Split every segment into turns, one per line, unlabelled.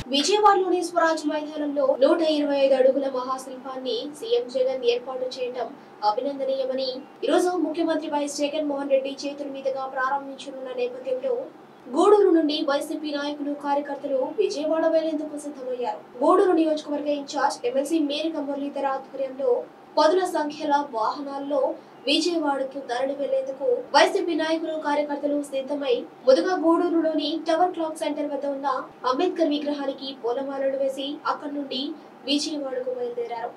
విజయవాడలోని స్వరాజ్ మైదానంలో నూట ఇరవై ఐదు అడుగుల మహాశిల్పాన్ని సీఎం జగన్ ఏర్పాటు చేయడం అభినందనీయమని ఈరోజు ముఖ్యమంత్రి వైఎస్ జగన్మోహన్ రెడ్డి చేతుల మీదుగా ప్రారంభించనున్న నేపథ్యంలో గూడూరు నుండి వైసీపీ నాయకులు కార్యకర్తలు విజయవాడ వెళ్లేందుకు సిద్ధమయ్యారు గూడూరు నియోజకవర్గ ఇన్ఛార్జ్ ఎమ్మెల్సీ మేరిక మురళీధర ఆధ్వర్యంలో పదుల సంఖ్యల వాహనాల్లో విజయవాడకు తరలి వెళ్లేందుకు వైసీపీ నాయకులు కార్యకర్తలు సిద్ధమై ముందుగా గూడూరులోని టవర్ క్లాక్ సెంటర్ వద్ద ఉన్న అంబేద్కర్ విగ్రహానికి పూలమాలలు వేసి అక్కడి నుండి విజయవాడకు బయలుదేరారు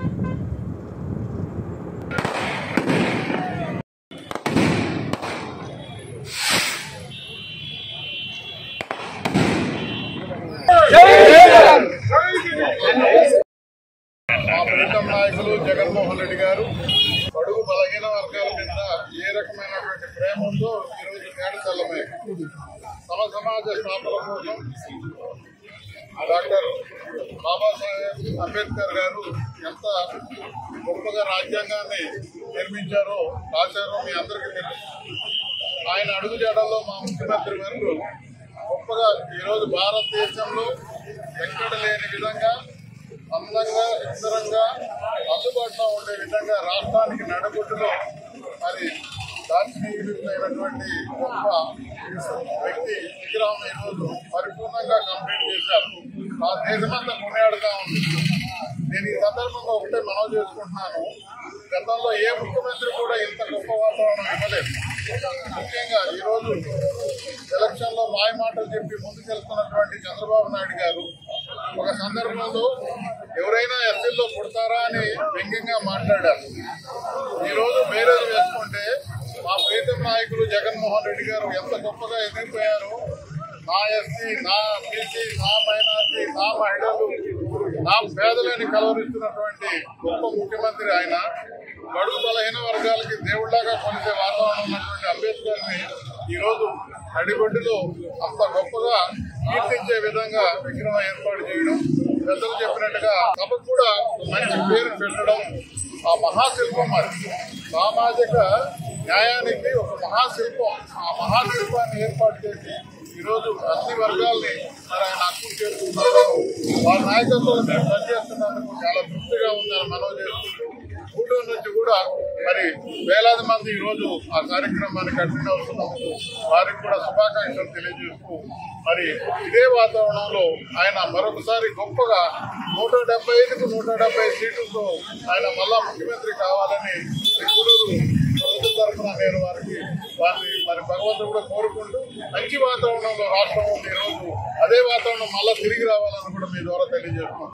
మా ప్రీతం నాయకులు జగన్మోహన్ రెడ్డి గారు అడుగు బలహీన వర్గాల మీద ఏ రకమైనటువంటి ప్రేమ ఉందో ఈరోజు మేడ చల్లమే సమ సమాజ స్థాపన కోసం డాక్టర్ బాబాసాహెబ్ అంబేద్కర్ గారు ఎంత గొప్పగా రాజ్యాంగాన్ని నిర్మించారో రాశారో మీ అందరికీ తెలుసు ఆయన అడుగుజాడల్లో మా ముఖ్యమంత్రి గారు గొప్పగా ఈరోజు భారతదేశంలో ఎక్కడ లేని విధంగా అందంగా సుందరంగా అందుబాటులో ఉండే విధంగా రాష్ట్రానికి నడబొట్టులో మరి దార్శనికులైనటువంటి గొప్ప వ్యక్తి విగ్రహం ఈరోజు పరిపూర్ణంగా కంప్లీట్ చేశారు ఆ దేశమంతా కొనియాడుతా ఉంది నేను ఈ సందర్భంగా ఒకటే మనవి చేసుకుంటున్నాను గతంలో ఏ ముఖ్యమంత్రి కూడా ఇంత గొప్ప వాతావరణం ఇవ్వలేదు ముఖ్యంగా ఈరోజు ఎలక్షన్ లో మాయ మాటలు చెప్పి ముందుకెళ్తున్నటువంటి చంద్రబాబు నాయుడు గారు ఒక సందర్భంలో ఎవరైనా ఎస్సీల్లో పుడతారా అని వ్యంగ్యంగా మాట్లాడారు ఈ రోజు బేరేజ్ వేసుకుంటే మా ప్రీతం నాయకులు జగన్మోహన్ రెడ్డి గారు ఎంత గొప్పగా ఎదిగిపోయారు నా ఎస్సీ నా బీసీ నా మైనార్టీ నా మహిళలు నా పేదలని కలవరిస్తున్నటువంటి గొప్ప ముఖ్యమంత్రి ఆయన బడుగు బలహీన వర్గాలకి దేవుళ్లాగా కొలిసే వాతావరణం ఉన్నటువంటి అంబేద్కర్ ని ఈ రోజు అడిగొడ్డులో అంత గొప్పగా కీర్తించే విధంగా విగ్రహం ఏర్పాటు చేయడం పెద్దలు చెప్పినట్టుగా సభకు కూడా మంచి పేరు పెట్టడం ఆ మహాశిల్పం అది సామాజిక న్యాయానికి ఒక మహాశిల్పం ఆ మహాశిల్పాన్ని ఏర్పాటు చేసి ఈరోజు అన్ని వర్గాల్ని మరి ఆయన హక్కు చేస్తున్నారు వారి నాయకత్వంలో మేము పనిచేస్తున్నందుకు చాలా తృప్తిగా ఉందని మనవి చేస్తున్నాం గూడూరు నుంచి కూడా మరి వేలాది మంది ఈ రోజు ఆ కార్యక్రమానికి అటెండ్ అవుతున్నందుకు వారికి కూడా శుభాకాంక్షలు తెలియజేస్తూ మరి ఇదే వాతావరణంలో ఆయన మరొకసారి గొప్పగా నూట డెబ్బై ఐదుకు నూట డెబ్బై సీట్లతో ఆయన మళ్ళా ముఖ్యమంత్రి కావాలని ఈ గూడూరు ప్రభుత్వం తరఫున నేను వారికి వారిని మరి భగవంతుడు కూడా కోరుకుంటూ మంచి వాతావరణంలో రాష్ట్రం ఉంది ఈరోజు అదే వాతావరణం మళ్ళా తిరిగి రావాలని కూడా మీ ద్వారా తెలియజేస్తున్నాను